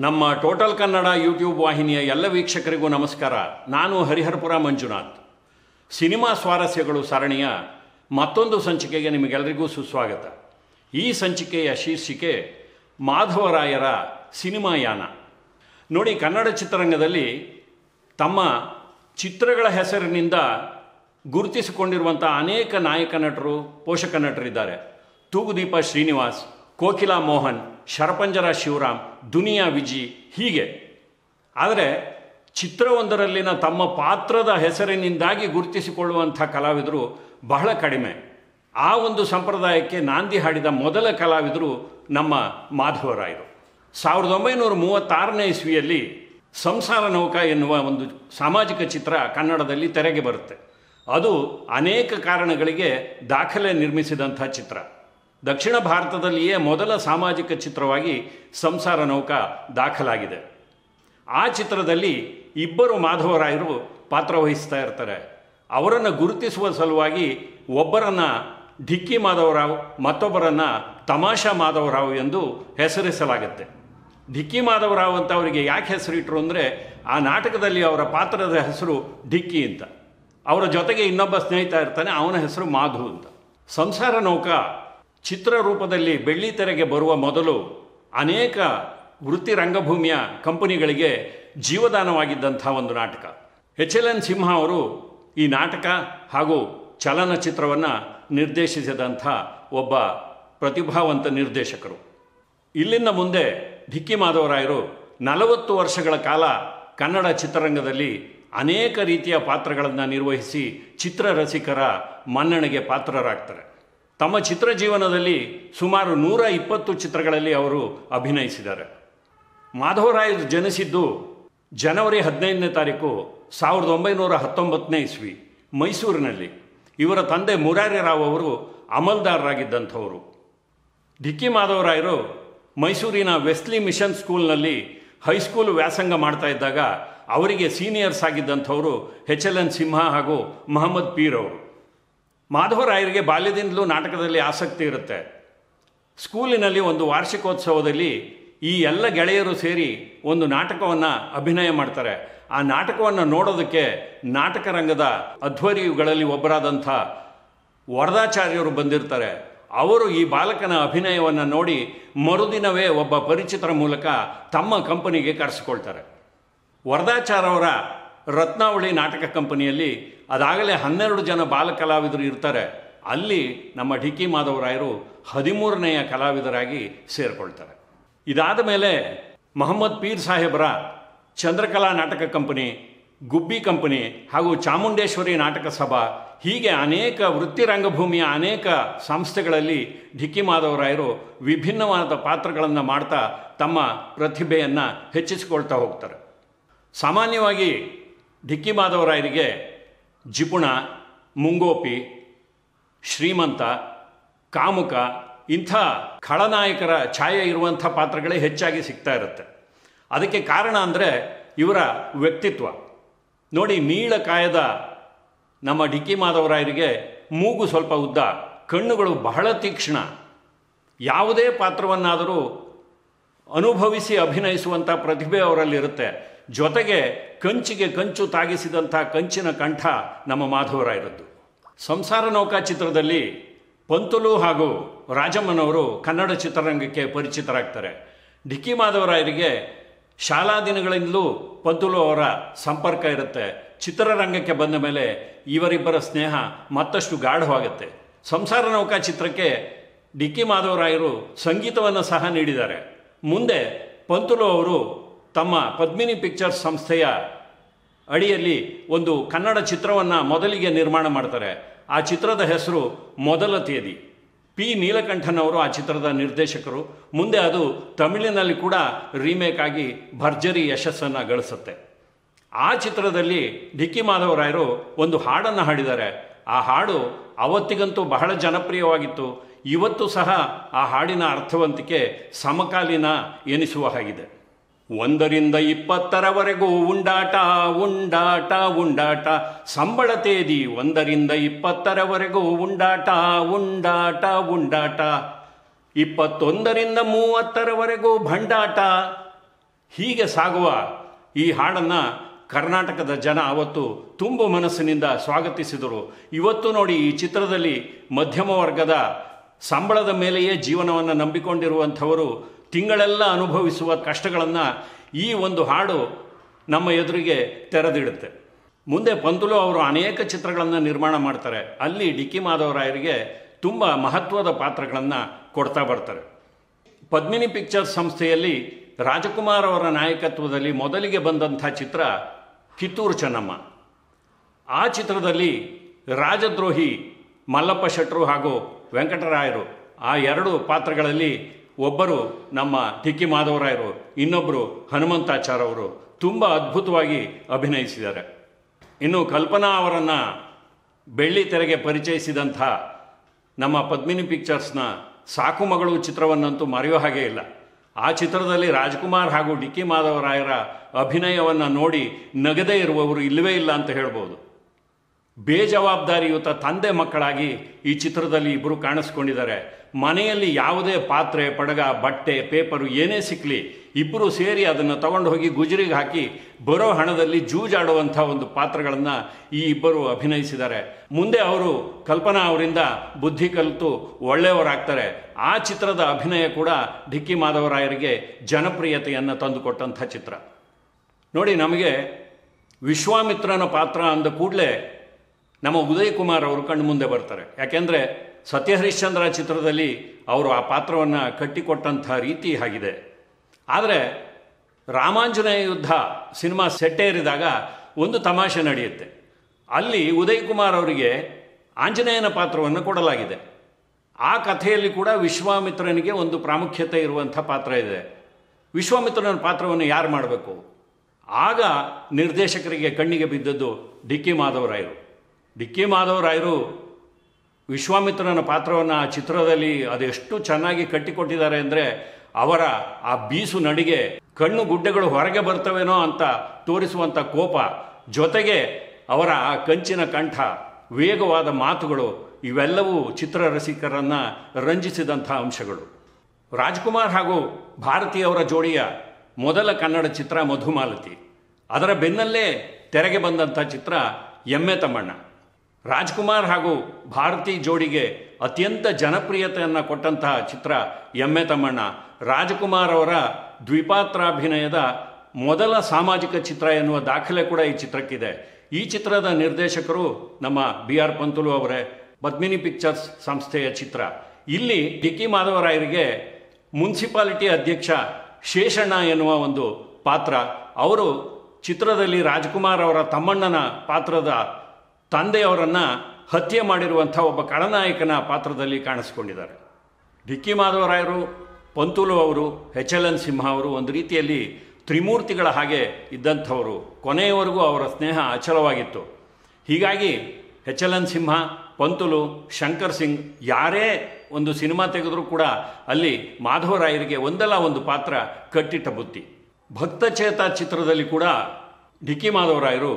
ನಮ್ಮ total Kannada YouTube ವಾಹಿನಿಯ ಎಲ್ಲ ವೀಕ್ಷಕರಿಗೂ ನಮಸ್ಕಾರ ನಾನು ಹರಿಹರಪುರ ಮಂಜುನಾಥ್ ಸಿನಿಮಾ ಸ್ವಾರಸ್ಯಗಳು ಸರಣಿಯ ಮತ್ತೊಂದು ಸಂಚಿಕೆಗೆ ನಿಮಗೆಲ್ಲರಿಗೂ ಸುಸ್ವಾಗತ ಈ ಸಂಚಿಕೆಯ ಶೀರ್ಷಿಕೆ ಮಾಧವರಾಯರ ಸಿನಿಮಾ ಯಾನ ನೋಡಿ ಕನ್ನಡ ಚಿತ್ರರಂಗದಲ್ಲಿ ತಮ್ಮ ಚಿತ್ರಗಳ ಹೆಸರಿನಿಂದ ಗುರುತಿಸಿಕೊಂಡಿರುವಂಥ ಅನೇಕ ನಾಯಕ ನಟರು ಪೋಷಕ ನಟರಿದ್ದಾರೆ ತೂಗುದೀಪ ಶ್ರೀನಿವಾಸ್ ಕೋಕಿಲಾ ಮೋಹನ್ ಶರಪಂಜರ ಶಿವರಾಮ್ ದುನಿಯಾ ವಿಜಿ ಹೀಗೆ ಆದರೆ ಚಿತ್ರವೊಂದರಲ್ಲಿನ ತಮ್ಮ ಪಾತ್ರದ ಹೆಸರಿನಿಂದಾಗಿ ಗುರುತಿಸಿಕೊಳ್ಳುವಂಥ ಕಲಾವಿದರು ಬಹಳ ಕಡಿಮೆ ಆ ಒಂದು ಸಂಪ್ರದಾಯಕ್ಕೆ ನಾಂದಿ ಹಾಡಿದ ಮೊದಲ ಕಲಾವಿದರು ನಮ್ಮ ಮಾಧವರಾಯರು ಸಾವಿರದ ಒಂಬೈನೂರ ಮೂವತ್ತಾರನೇ ಇಸ್ವಿಯಲ್ಲಿ ಸಂಸಾರ ನೌಕ ಎನ್ನುವ ಒಂದು ಸಾಮಾಜಿಕ ಚಿತ್ರ ಕನ್ನಡದಲ್ಲಿ ತೆರೆಗೆ ಬರುತ್ತೆ ಅದು ಅನೇಕ ಕಾರಣಗಳಿಗೆ ದಾಖಲೆ ನಿರ್ಮಿಸಿದಂಥ ಚಿತ್ರ ದಕ್ಷಿಣ ಭಾರತದಲ್ಲಿಯೇ ಮೊದಲ ಸಾಮಾಜಿಕ ಚಿತ್ರವಾಗಿ ಸಂಸಾರ ನೌಕ ದಾಖಲಾಗಿದೆ ಆ ಚಿತ್ರದಲ್ಲಿ ಇಬ್ಬರು ಮಾಧವರಾಯರು ಪಾತ್ರವಹಿಸ್ತಾ ಇರ್ತಾರೆ ಅವರನ್ನು ಗುರುತಿಸುವ ಸಲುವಾಗಿ ಒಬ್ಬರನ್ನು ಢಿಕ್ಕಿ ಮಾಧವರಾವ್ ಮತ್ತೊಬ್ಬರನ್ನು ತಮಾಷಾ ಮಾಧವರಾವ್ ಎಂದು ಹೆಸರಿಸಲಾಗುತ್ತೆ ಢಿಕ್ಕಿ ಮಾಧವರಾವ್ ಅಂತ ಅವರಿಗೆ ಯಾಕೆ ಹೆಸರಿಟ್ಟರು ಅಂದರೆ ಆ ನಾಟಕದಲ್ಲಿ ಅವರ ಪಾತ್ರದ ಹೆಸರು ಢಿಕ್ಕಿ ಅಂತ ಅವರ ಜೊತೆಗೆ ಇನ್ನೊಬ್ಬ ಸ್ನೇಹಿತ ಇರ್ತಾನೆ ಅವನ ಹೆಸರು ಮಾಧು ಅಂತ ಸಂಸಾರ ನೌಕ ಚಿತ್ರ ರೂಪದಲ್ಲಿ ಬೆಳ್ಳಿ ತೆರೆಗೆ ಬರುವ ಮೊದಲು ಅನೇಕ ವೃತ್ತಿ ರಂಗಭೂಮಿಯ ಕಂಪನಿಗಳಿಗೆ ಜೀವದಾನವಾಗಿದ್ದಂಥ ಒಂದು ನಾಟಕ ಎಚ್ ಎಲ್ ಎನ್ ಸಿಂಹ ಅವರು ಈ ನಾಟಕ ಹಾಗೂ ಚಲನಚಿತ್ರವನ್ನು ನಿರ್ದೇಶಿಸಿದಂಥ ಒಬ್ಬ ಪ್ರತಿಭಾವಂತ ನಿರ್ದೇಶಕರು ಇಲ್ಲಿಂದ ಮುಂದೆ ಢಿಕ್ಕಿ ಮಾಧವರಾಯರು ನಲವತ್ತು ವರ್ಷಗಳ ಕಾಲ ಕನ್ನಡ ಚಿತ್ರರಂಗದಲ್ಲಿ ಅನೇಕ ರೀತಿಯ ಪಾತ್ರಗಳನ್ನು ನಿರ್ವಹಿಸಿ ಚಿತ್ರರಸಿಕರ ಮನ್ನಣೆಗೆ ಪಾತ್ರರಾಗ್ತಾರೆ ತಮ್ಮ ಚಿತ್ರ ಜೀವನದಲ್ಲಿ ಸುಮಾರು ನೂರ ಇಪ್ಪತ್ತು ಚಿತ್ರಗಳಲ್ಲಿ ಅವರು ಅಭಿನಯಿಸಿದ್ದಾರೆ ಮಾಧವರಾಯರು ಜನಿಸಿದ್ದು ಜನವರಿ ಹದಿನೈದನೇ ತಾರೀಕು ಸಾವಿರದ ಒಂಬೈನೂರ ಹತ್ತೊಂಬತ್ತನೇ ಇಸ್ವಿ ಮೈಸೂರಿನಲ್ಲಿ ಇವರ ತಂದೆ ಮುರಾರಿ ರಾವ್ ಅವರು ಅಮಲ್ದಾರರಾಗಿದ್ದಂಥವರು ಢಿಕ್ಕಿ ಮಾಧವರಾಯರು ಮೈಸೂರಿನ ವೆಸ್ಲಿ ಮಿಷನ್ ಸ್ಕೂಲ್ನಲ್ಲಿ ಹೈಸ್ಕೂಲ್ ವ್ಯಾಸಂಗ ಮಾಡ್ತಾ ಇದ್ದಾಗ ಅವರಿಗೆ ಸೀನಿಯರ್ಸ್ ಆಗಿದ್ದಂಥವರು ಎಚ್ ಎಲ್ ಎನ್ ಸಿಂಹ ಹಾಗೂ ಮಹಮ್ಮದ್ ಪೀರ್ ಅವರು ಮಾಧವರಾಯರಿಗೆ ಬಾಲ್ಯದಿಂದಲೂ ನಾಟಕದಲ್ಲಿ ಆಸಕ್ತಿ ಇರುತ್ತೆ ಸ್ಕೂಲಿನಲ್ಲಿ ಒಂದು ವಾರ್ಷಿಕೋತ್ಸವದಲ್ಲಿ ಈ ಎಲ್ಲ ಗೆಳೆಯರು ಸೇರಿ ಒಂದು ನಾಟಕವನ್ನು ಅಭಿನಯ ಮಾಡ್ತಾರೆ ಆ ನಾಟಕವನ್ನು ನೋಡೋದಕ್ಕೆ ನಾಟಕ ರಂಗದ ಅಧ್ವರ್ಯುಗಳಲ್ಲಿ ಒಬ್ಬರಾದಂಥ ವರದಾಚಾರ್ಯರು ಬಂದಿರ್ತಾರೆ ಅವರು ಈ ಬಾಲಕನ ಅಭಿನಯವನ್ನು ನೋಡಿ ಮರುದಿನವೇ ಒಬ್ಬ ಪರಿಚಿತರ ಮೂಲಕ ತಮ್ಮ ಕಂಪನಿಗೆ ಕರೆಸಿಕೊಳ್ತಾರೆ ವರದಾಚಾರ್ ಅವರ ರತ್ನಾವಳಿ ನಾಟಕ ಕಂಪನಿಯಲ್ಲಿ ಅದಾಗಲೇ ಹನ್ನೆರಡು ಜನ ಬಾಲ ಕಲಾವಿದರು ಇರ್ತಾರೆ ಅಲ್ಲಿ ನಮ್ಮ ಢಿಕ್ಕಿ ಮಾಧವರಾಯರು ಹದಿಮೂರನೆಯ ಕಲಾವಿದರಾಗಿ ಸೇರಿಕೊಳ್ತಾರೆ ಇದಾದ ಮೇಲೆ ಮೊಹಮ್ಮದ್ ಪೀರ್ ಸಾಹೇಬರ ಚಂದ್ರಕಲಾ ನಾಟಕ ಕಂಪನಿ ಗುಬ್ಬಿ ಕಂಪನಿ ಹಾಗೂ ಚಾಮುಂಡೇಶ್ವರಿ ನಾಟಕ ಸಭಾ ಹೀಗೆ ಅನೇಕ ವೃತ್ತಿ ರಂಗಭೂಮಿಯ ಅನೇಕ ಸಂಸ್ಥೆಗಳಲ್ಲಿ ಢಿಕ್ಕಿ ಮಾಧವರಾಯರು ವಿಭಿನ್ನವಾದ ಪಾತ್ರಗಳನ್ನು ಮಾಡ್ತಾ ತಮ್ಮ ಪ್ರತಿಭೆಯನ್ನು ಹೆಚ್ಚಿಸಿಕೊಳ್ತಾ ಹೋಗ್ತಾರೆ ಸಾಮಾನ್ಯವಾಗಿ ಢಿಕ್ಕಿ ಮಾಧವರಾಯರಿಗೆ ಜಿಪುಣ ಮುಂಗೋಪಿ ಶ್ರೀಮಂತ ಕಾಮುಕ ಇಂಥ ಖಳನಾಯಕರ ಛಾಯೆ ಇರುವಂಥ ಪಾತ್ರಗಳೇ ಹೆಚ್ಚಾಗಿ ಸಿಗ್ತಾ ಇರುತ್ತೆ ಅದಕ್ಕೆ ಕಾರಣ ಅಂದರೆ ಇವರ ವ್ಯಕ್ತಿತ್ವ ನೋಡಿ ನೀಳಕಾಯದ ನಮ್ಮ ಡಿಕ್ಕಿ ಮಾಧವರಾಯರಿಗೆ ಮೂಗು ಸ್ವಲ್ಪ ಉದ್ದ ಕಣ್ಣುಗಳು ಬಹಳ ತೀಕ್ಷ್ಣ ಯಾವುದೇ ಪಾತ್ರವನ್ನಾದರೂ ಅನುಭವಿಸಿ ಅಭಿನಯಿಸುವಂಥ ಪ್ರತಿಭೆ ಅವರಲ್ಲಿರುತ್ತೆ ಜೊತೆಗೆ ಕಂಚಿಗೆ ಕಂಚು ತಾಗಿಸಿದಂಥ ಕಂಚಿನ ಕಂಠ ನಮ್ಮ ಮಾಧವರಾಯರದ್ದು ಸಂಸಾರ ನೌಕಾ ಚಿತ್ರದಲ್ಲಿ ಪಂತುಲು ಹಾಗೂ ರಾಜಮ್ಮನವರು ಕನ್ನಡ ಚಿತ್ರರಂಗಕ್ಕೆ ಪರಿಚಿತರಾಗ್ತಾರೆ ಡಿಕ್ಕಿ ಮಾಧವರಾಯರಿಗೆ ಶಾಲಾ ದಿನಗಳಿಂದಲೂ ಪಂತುಲು ಅವರ ಸಂಪರ್ಕ ಇರುತ್ತೆ ಚಿತ್ರರಂಗಕ್ಕೆ ಬಂದ ಮೇಲೆ ಇವರಿಬ್ಬರ ಸ್ನೇಹ ಮತ್ತಷ್ಟು ಗಾಢವಾಗುತ್ತೆ ಸಂಸಾರ ನೌಕಾ ಚಿತ್ರಕ್ಕೆ ಡಿಕ್ಕಿ ಮಾಧವರಾಯರು ಸಂಗೀತವನ್ನು ಸಹ ನೀಡಿದ್ದಾರೆ ಮುಂದೆ ಪಂತುಲು ಅವರು ತಮ್ಮ ಪದ್ಮಿನಿ ಪಿಕ್ಚರ್ಸ್ ಸಂಸ್ಥೆಯ ಅಡಿಯಲ್ಲಿ ಒಂದು ಕನ್ನಡ ಚಿತ್ರವನ್ನು ಮೊದಲಿಗೆ ನಿರ್ಮಾಣ ಮಾಡ್ತಾರೆ ಆ ಚಿತ್ರದ ಹೆಸರು ಮೊದಲ ತೇದಿ ಪಿ ನೀಲಕಂಠನ್ ಅವರು ಆ ಚಿತ್ರದ ನಿರ್ದೇಶಕರು ಮುಂದೆ ಅದು ತಮಿಳಿನಲ್ಲಿ ಕೂಡ ರೀಮೇಕ್ ಆಗಿ ಭರ್ಜರಿ ಯಶಸ್ಸನ್ನು ಗಳಿಸುತ್ತೆ ಆ ಚಿತ್ರದಲ್ಲಿ ಡಿಕ್ಕಿ ಮಾಧವರಾಯರು ಒಂದು ಹಾಡನ್ನು ಹಾಡಿದ್ದಾರೆ ಆ ಹಾಡು ಅವತ್ತಿಗಂತೂ ಬಹಳ ಜನಪ್ರಿಯವಾಗಿತ್ತು ಇವತ್ತು ಸಹ ಆ ಹಾಡಿನ ಅರ್ಥವಂತಿಕೆ ಸಮಕಾಲೀನ ಎನಿಸುವ ಹಾಗಿದೆ ಒಂದರಿಂದ ಇಪ್ಪತ್ತರವರೆಗೂ ಉಂಡಾಟ ಉಂಡಾಟ ಉಂಡಾಟ ಸಂಬಳ ತೇದಿ ಒಂದರಿಂದ ಇಪ್ಪತ್ತರವರೆಗೂ ಉಂಡಾಟ ಉಂಡಾಟ ಉಂಡಾಟ ಇಪ್ಪತ್ತೊಂದರಿಂದ ಮೂವತ್ತರವರೆಗೂ ಭಂಡಾಟ ಹೀಗೆ ಸಾಗುವ ಈ ಹಾಡನ್ನು ಕರ್ನಾಟಕದ ಜನ ಅವತ್ತು ತುಂಬು ಮನಸ್ಸಿನಿಂದ ಸ್ವಾಗತಿಸಿದರು ಇವತ್ತು ನೋಡಿ ಈ ಚಿತ್ರದಲ್ಲಿ ಮಧ್ಯಮ ವರ್ಗದ ಸಂಬಳದ ಮೇಲೆಯೇ ಜೀವನವನ್ನು ನಂಬಿಕೊಂಡಿರುವಂಥವರು ತಿಂಗಳೆಲ್ಲ ಅನುಭವಿಸುವ ಕಷ್ಟಗಳನ್ನು ಈ ಒಂದು ಹಾಡು ನಮ್ಮ ಎದುರಿಗೆ ತೆರೆದಿಡುತ್ತೆ ಮುಂದೆ ಪಂತುಲು ಅವರು ಅನೇಕ ಚಿತ್ರಗಳನ್ನು ನಿರ್ಮಾಣ ಮಾಡ್ತಾರೆ ಅಲ್ಲಿ ಡಿ ಕೆ ಮಾಧವರಾಯರಿಗೆ ತುಂಬ ಮಹತ್ವದ ಪಾತ್ರಗಳನ್ನು ಕೊಡ್ತಾ ಬರ್ತಾರೆ ಪದ್ಮಿನಿ ಪಿಕ್ಚರ್ಸ್ ಸಂಸ್ಥೆಯಲ್ಲಿ ರಾಜಕುಮಾರ್ ಅವರ ನಾಯಕತ್ವದಲ್ಲಿ ಮೊದಲಿಗೆ ಬಂದಂಥ ಚಿತ್ರ ಕಿತ್ತೂರು ಚೆನ್ನಮ್ಮ ಆ ಚಿತ್ರದಲ್ಲಿ ರಾಜದ್ರೋಹಿ ಮಲ್ಲಪ್ಪ ಶೆಟ್ರು ಹಾಗೂ ವೆಂಕಟರಾಯರು ಆ ಎರಡು ಪಾತ್ರಗಳಲ್ಲಿ ಒಬ್ಬರು ನಮ್ಮ ಟಿಕ್ಕಿ ಮಾಧವರಾಯರು ಇನ್ನೊಬ್ಬರು ಹನುಮಂತಾಚಾರ್ ಅವರು ತುಂಬ ಅದ್ಭುತವಾಗಿ ಅಭಿನಯಿಸಿದ್ದಾರೆ ಇನ್ನು ಕಲ್ಪನಾ ಅವರನ್ನು ಬೆಳ್ಳಿ ತೆರೆಗೆ ಪರಿಚಯಿಸಿದಂಥ ನಮ್ಮ ಪದ್ಮಿನಿ ಪಿಕ್ಚರ್ಸ್ನ ಸಾಕು ಮಗಳು ಚಿತ್ರವನ್ನಂತೂ ಮರೆಯೋ ಹಾಗೆ ಇಲ್ಲ ಆ ಚಿತ್ರದಲ್ಲಿ ರಾಜ್ಕುಮಾರ್ ಹಾಗೂ ಡಿ ಕೆ ಮಾಧವರಾಯರ ಅಭಿನಯವನ್ನು ನೋಡಿ ನಗದೇ ಇರುವವರು ಇಲ್ಲವೇ ಇಲ್ಲ ಅಂತ ಹೇಳ್ಬೋದು ಬೇಜವಾಬ್ದಾರಿಯುತ ತಂದೆ ಮಕ್ಕಳಾಗಿ ಈ ಚಿತ್ರದಲ್ಲಿ ಇಬ್ಬರು ಕಾಣಿಸ್ಕೊಂಡಿದ್ದಾರೆ ಮನೆಯಲ್ಲಿ ಯಾವುದೇ ಪಾತ್ರೆ ಪಡಗ ಬಟ್ಟೆ ಪೇಪರು ಏನೇ ಸಿಕ್ಕಲಿ ಇಬ್ಬರು ಸೇರಿ ಅದನ್ನು ತಗೊಂಡು ಹೋಗಿ ಗುಜರಿಗೆ ಹಾಕಿ ಬರೋ ಹಣದಲ್ಲಿ ಜೂಜಾಡುವಂಥ ಒಂದು ಪಾತ್ರಗಳನ್ನು ಈ ಇಬ್ಬರು ಅಭಿನಯಿಸಿದ್ದಾರೆ ಮುಂದೆ ಅವರು ಕಲ್ಪನಾ ಅವರಿಂದ ಬುದ್ಧಿ ಕಲಿತು ಒಳ್ಳೆಯವರಾಗ್ತಾರೆ ಆ ಚಿತ್ರದ ಅಭಿನಯ ಕೂಡ ಡಿಕ್ಕಿ ಮಾಧವರಾಯರಿಗೆ ಜನಪ್ರಿಯತೆಯನ್ನು ತಂದುಕೊಟ್ಟಂಥ ಚಿತ್ರ ನೋಡಿ ನಮಗೆ ವಿಶ್ವಾಮಿತ್ರನ ಪಾತ್ರ ಅಂದ ಕೂಡಲೇ ನಮ್ಮ ಉದಯ್ ಕುಮಾರ್ ಅವರು ಕಣ್ಣು ಮುಂದೆ ಬರ್ತಾರೆ ಯಾಕೆಂದರೆ ಸತ್ಯಹರಿಶ್ಚಂದ್ರ ಚಿತ್ರದಲ್ಲಿ ಅವರು ಆ ಪಾತ್ರವನ್ನು ಕಟ್ಟಿಕೊಟ್ಟಂಥ ರೀತಿ ಆಗಿದೆ ಆದರೆ ರಾಮಾಂಜನೇಯ ಯುದ್ಧ ಸಿನಿಮಾ ಸೆಟ್ಟೇರಿದಾಗ ಒಂದು ತಮಾಷೆ ನಡೆಯುತ್ತೆ ಅಲ್ಲಿ ಉದಯ್ ಕುಮಾರ್ ಅವರಿಗೆ ಆಂಜನೇಯನ ಪಾತ್ರವನ್ನು ಕೊಡಲಾಗಿದೆ ಆ ಕಥೆಯಲ್ಲಿ ಕೂಡ ವಿಶ್ವಾಮಿತ್ರನಿಗೆ ಒಂದು ಪ್ರಾಮುಖ್ಯತೆ ಇರುವಂಥ ಪಾತ್ರ ಇದೆ ವಿಶ್ವಾಮಿತ್ರನ ಪಾತ್ರವನ್ನು ಯಾರು ಮಾಡಬೇಕು ಆಗ ನಿರ್ದೇಶಕರಿಗೆ ಕಣ್ಣಿಗೆ ಬಿದ್ದದ್ದು ಡಿ ಕೆ ಮಾಧವರಾಯರು ಡಿ ಕೆ ಮಾಧವರಾಯರು ವಿಶ್ವಾಮಿತ್ರನ ಪಾತ್ರವನ್ನು ಆ ಚಿತ್ರದಲ್ಲಿ ಅದೆಷ್ಟು ಚೆನ್ನಾಗಿ ಕಟ್ಟಿಕೊಟ್ಟಿದ್ದಾರೆ ಅಂದರೆ ಅವರ ಆ ಬೀಸು ನಡಿಗೆ ಕಣ್ಣು ಗುಡ್ಡೆಗಳು ಹೊರಗೆ ಬರ್ತವೇನೋ ಅಂತ ತೋರಿಸುವಂಥ ಕೋಪ ಜೊತೆಗೆ ಅವರ ಆ ಕಂಚಿನ ಕಂಠ ವೇಗವಾದ ಮಾತುಗಳು ಇವೆಲ್ಲವೂ ಚಿತ್ರರಸಿಕರನ್ನು ರಂಜಿಸಿದಂಥ ಅಂಶಗಳು ರಾಜ್ಕುಮಾರ್ ಹಾಗೂ ಭಾರತೀಯವರ ಜೋಡಿಯ ಮೊದಲ ಕನ್ನಡ ಚಿತ್ರ ಮಧುಮಾಲತಿ ಅದರ ಬೆನ್ನಲ್ಲೇ ತೆರೆಗೆ ಬಂದಂಥ ಚಿತ್ರ ಎಮ್ಮೆ ತಮ್ಮಣ್ಣ ರಾಜ್ಕುಮಾರ್ ಹಾಗೂ ಭಾರತಿ ಜೋಡಿಗೆ ಅತ್ಯಂತ ಜನಪ್ರಿಯತೆಯನ್ನು ಕೊಟ್ಟಂತಹ ಚಿತ್ರ ಎಮ್ಮೆ ತಮ್ಮಣ್ಣ ರಾಜಕುಮಾರ್ ಅವರ ದ್ವಿಪಾತ್ರಾಭಿನಯದ ಮೊದಲ ಸಾಮಾಜಿಕ ಚಿತ್ರ ಎನ್ನುವ ದಾಖಲೆ ಕೂಡ ಈ ಚಿತ್ರಕ್ಕಿದೆ ಈ ಚಿತ್ರದ ನಿರ್ದೇಶಕರು ನಮ್ಮ ಬಿ ಆರ್ ಪಂತುಲು ಅವರೇ ಪದ್ಮಿನಿ ಪಿಕ್ಚರ್ಸ್ ಸಂಸ್ಥೆಯ ಚಿತ್ರ ಇಲ್ಲಿ ಡಿ ಕೆ ಮಾಧವರಾಯರಿಗೆ ಮುನ್ಸಿಪಾಲಿಟಿ ಅಧ್ಯಕ್ಷ ಶೇಷಣ್ಣ ಎನ್ನುವ ಒಂದು ಪಾತ್ರ ಅವರು ಚಿತ್ರದಲ್ಲಿ ರಾಜ್ಕುಮಾರ್ ಅವರ ತಮ್ಮಣ್ಣನ ಪಾತ್ರದ ತಂದೆಯವರನ್ನು ಹತ್ಯೆ ಮಾಡಿರುವಂಥ ಒಬ್ಬ ಖಳನಾಯಕನ ಪಾತ್ರದಲ್ಲಿ ಕಾಣಿಸ್ಕೊಂಡಿದ್ದಾರೆ ಡಿ ಕೆ ಮಾಧವರಾಯರು ಪಂತುಲು ಅವರು ಎಚ್ ಎಲ್ ಎನ್ ಸಿಂಹ ಅವರು ಒಂದು ರೀತಿಯಲ್ಲಿ ತ್ರಿಮೂರ್ತಿಗಳ ಹಾಗೆ ಇದ್ದಂಥವರು ಕೊನೆಯವರೆಗೂ ಅವರ ಸ್ನೇಹ ಅಚಲವಾಗಿತ್ತು ಹೀಗಾಗಿ H L N Simha Pantulu Shankar Singh ಯಾರೇ ಒಂದು ಸಿನಿಮಾ ತೆಗೆದರೂ ಕೂಡ ಅಲ್ಲಿ ಮಾಧವರಾಯರಿಗೆ ಒಂದಲ್ಲ ಒಂದು ಪಾತ್ರ ಕಟ್ಟಿಟ್ಟ ಬುತ್ತಿ ಭಕ್ತಚೇತ ಚಿತ್ರದಲ್ಲಿ ಕೂಡ ಡಿ ಕೆ ಮಾಧವರಾಯರು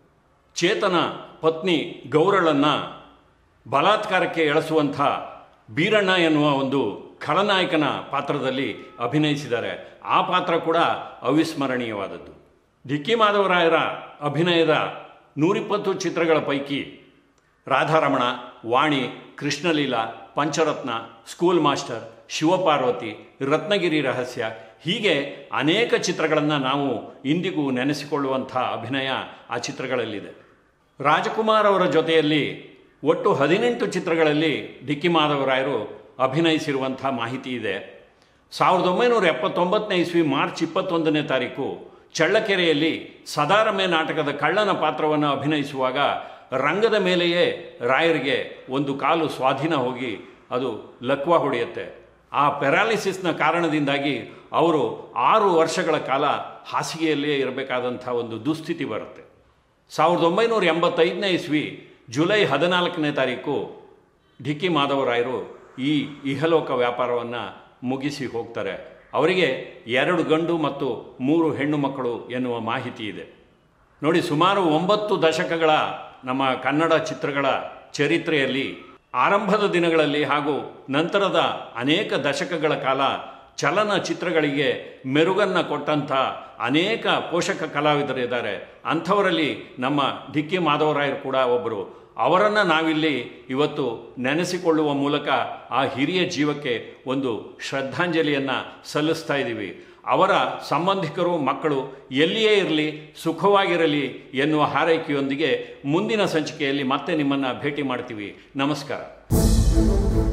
ಚೇತನ ಪತ್ನಿ ಗೌರಳನ್ನು ಬಲಾತ್ಕಾರಕ್ಕೆ ಎಳೆಸುವಂಥ ಬೀರಣ್ಣ ಎನ್ನುವ ಒಂದು ಖಳನಾಯಕನ ಪಾತ್ರದಲ್ಲಿ ಅಭಿನಯಿಸಿದ್ದಾರೆ ಆ ಪಾತ್ರ ಕೂಡ ಅವಿಸ್ಮರಣೀಯವಾದದ್ದು ಡಿ ಕೆ ಮಾಧವರಾಯರ ಅಭಿನಯದ ನೂರಿಪ್ಪತ್ತು ಚಿತ್ರಗಳ ಪೈಕಿ ರಾಧಾರಮಣ ವಾಣಿ ಕೃಷ್ಣಲೀಲಾ ಪಂಚರತ್ನ ಸ್ಕೂಲ್ ಮಾಸ್ಟರ್ ಶಿವಪಾರ್ವತಿ ರತ್ನಗಿರಿ ರಹಸ್ಯ ಹೀಗೆ ಅನೇಕ ಚಿತ್ರಗಳನ್ನು ನಾವು ಇಂದಿಗೂ ನೆನೆಸಿಕೊಳ್ಳುವಂಥ ಅಭಿನಯ ಆ ಚಿತ್ರಗಳಲ್ಲಿದೆ ರಾಜಕುಮಾರ್ ಅವರ ಜೊತೆಯಲ್ಲಿ ಒಟ್ಟು ಹದಿನೆಂಟು ಚಿತ್ರಗಳಲ್ಲಿ ಡಿ ಕೆ ಮಾಧವರಾಯರು ಅಭಿನಯಿಸಿರುವಂಥ ಮಾಹಿತಿ ಇದೆ ಸಾವಿರದ ಒಂಬೈನೂರ ಎಪ್ಪತ್ತೊಂಬತ್ತನೇ ಇಸ್ವಿ ಮಾರ್ಚ್ ಇಪ್ಪತ್ತೊಂದನೇ ತಾರೀಕು ಚಳ್ಳಕೆರೆಯಲ್ಲಿ ಸದಾರಮೆ ನಾಟಕದ ಕಳ್ಳನ ಪಾತ್ರವನ್ನು ಅಭಿನಯಿಸುವಾಗ ರಂಗದ ಮೇಲೆಯೇ ರಾಯರಿಗೆ ಒಂದು ಕಾಲು ಸ್ವಾಧೀನ ಹೋಗಿ ಅದು ಲಕ್ವ ಹೊಡೆಯುತ್ತೆ ಆ ಪೆರಾಲಿಸಿಸ್ನ ಕಾರಣದಿಂದಾಗಿ ಅವರು ಆರು ವರ್ಷಗಳ ಕಾಲ ಹಾಸಿಗೆಯಲ್ಲೇ ಇರಬೇಕಾದಂಥ ಒಂದು ದುಸ್ಥಿತಿ ಬರುತ್ತೆ ಸಾವಿರದ ಒಂಬೈನೂರ ಎಂಬತ್ತೈದನೇ ಇಸ್ವಿ ಜುಲೈ ಹದಿನಾಲ್ಕನೇ ತಾರೀಕು ಡಿ ಕೆ ಮಾಧವರಾಯರು ಈ ಇಹಲೋಕ ವ್ಯಾಪಾರವನ್ನು ಮುಗಿಸಿ ಹೋಗ್ತಾರೆ ಅವರಿಗೆ ಎರಡು ಗಂಡು ಮತ್ತು ಮೂರು ಹೆಣ್ಣು ಮಕ್ಕಳು ಎನ್ನುವ ಮಾಹಿತಿ ಇದೆ ನೋಡಿ ಸುಮಾರು ಒಂಬತ್ತು ದಶಕಗಳ ನಮ್ಮ ಕನ್ನಡ ಚಿತ್ರಗಳ ಚರಿತ್ರೆಯಲ್ಲಿ ಆರಂಭದ ದಿನಗಳಲ್ಲಿ ಹಾಗೂ ನಂತರದ ಅನೇಕ ದಶಕಗಳ ಕಾಲ ಚಲನಚಿತ್ರಗಳಿಗೆ ಮೆರುಗನ್ನು ಕೊಟ್ಟಂಥ ಅನೇಕ ಪೋಷಕ ಕಲಾವಿದರಿದ್ದಾರೆ ಅಂಥವರಲ್ಲಿ ನಮ್ಮ ಡಿಕ್ಕಿ ಮಾಧವರಾಯರು ಕೂಡ ಒಬ್ಬರು ಅವರನ್ನು ನಾವಿಲ್ಲಿ ಇವತ್ತು ನೆನೆಸಿಕೊಳ್ಳುವ ಮೂಲಕ ಆ ಹಿರಿಯ ಜೀವಕ್ಕೆ ಒಂದು ಶ್ರದ್ಧಾಂಜಲಿಯನ್ನು ಸಲ್ಲಿಸ್ತಾ ಇದ್ದೀವಿ ಅವರ ಸಂಬಂಧಿಕರು ಮಕ್ಕಳು ಎಲ್ಲಿಯೇ ಇರಲಿ ಸುಖವಾಗಿರಲಿ ಎನ್ನುವ ಹಾರೈಕೆಯೊಂದಿಗೆ ಮುಂದಿನ ಸಂಚಿಕೆಯಲ್ಲಿ ಮತ್ತೆ ನಿಮ್ಮನ್ನು ಭೇಟಿ ಮಾಡ್ತೀವಿ ನಮಸ್ಕಾರ